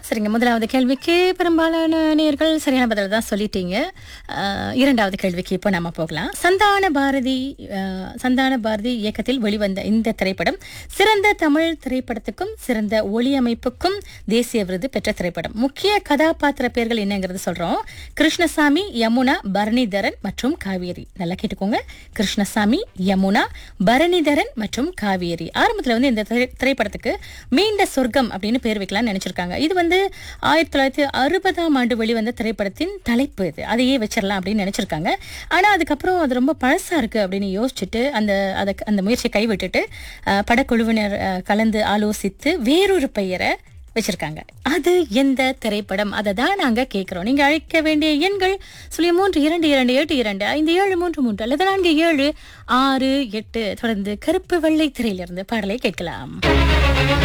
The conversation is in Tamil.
சரிங்க முதலாவது கேள்விக்கு பெரும்பாலான நேர்கள் சரியான பதில் தான் சொல்லிட்டீங்க அஹ், இரண்டாவது கேள்விக்கு இப்போ நம்ம போகலாம் சந்தான பாரதி அஹ், சந்தான பாரதி இயக்கத்தில் வெளிவந்த இந்த திரைப்படம் சிறந்த தமிழ் திரைப்படத்துக்கும் சிறந்த ஒளியமைப்புக்கும் தேசிய விருது பெற்ற திரைப்படம் முக்கிய கதாபாத்திர பெயர்கள் என்னங்கிறது சொல்றோம் கிருஷ்ணசாமி யமுனா பரணிதரன் மற்றும் காவேரி நல்லா கேட்டுக்கோங்க கிருஷ்ணசாமி யமுனா பரணிதரன் மற்றும் காவேரி ஆரம்பத்துல வந்து இந்த திரை- திரைப்படத்துக்கு மீண்ட சொர்க்கம் அப்படின்னு பேர் வைக்கலாம்னு நினைச்சிருக்காங்க இது வந்து ஆயிரத்தி தொள்ளாயிரத்தி அறுபதாம் ஆண்டு வெளிவந்த திரைப்படத்தின் தலைப்பு இது அதையே வச்சிடலாம் அப்படின்னு நினைச்சிருக்காங்க ஆனா அதுக்கப்புறம் அது ரொம்ப பழசா இருக்கு அப்படின்னு யோசிச்சுட்டு அந்த அதை அந்த முயற்சியை கைவிட்டுட்டு அஹ், படக்குழுவினர் அஹ், கலந்து ஆலோசித்து வேறொரு பெயரை வச்சிருக்காங்க அது எந்த திரைப்படம் அதை தான் நாங்க கேட்கிறோம் நீங்க அழைக்க வேண்டிய எண்கள் சுழிய மூன்று இரண்டு இரண்டு எட்டு இரண்டு ஐந்து ஏழு மூன்று மூன்று அல்லது நான்கு ஏழு ஆறு எட்டு தொடர்ந்து கருப்பு வெள்ளை திரையிலிருந்து பாடலை கேட்கலாம்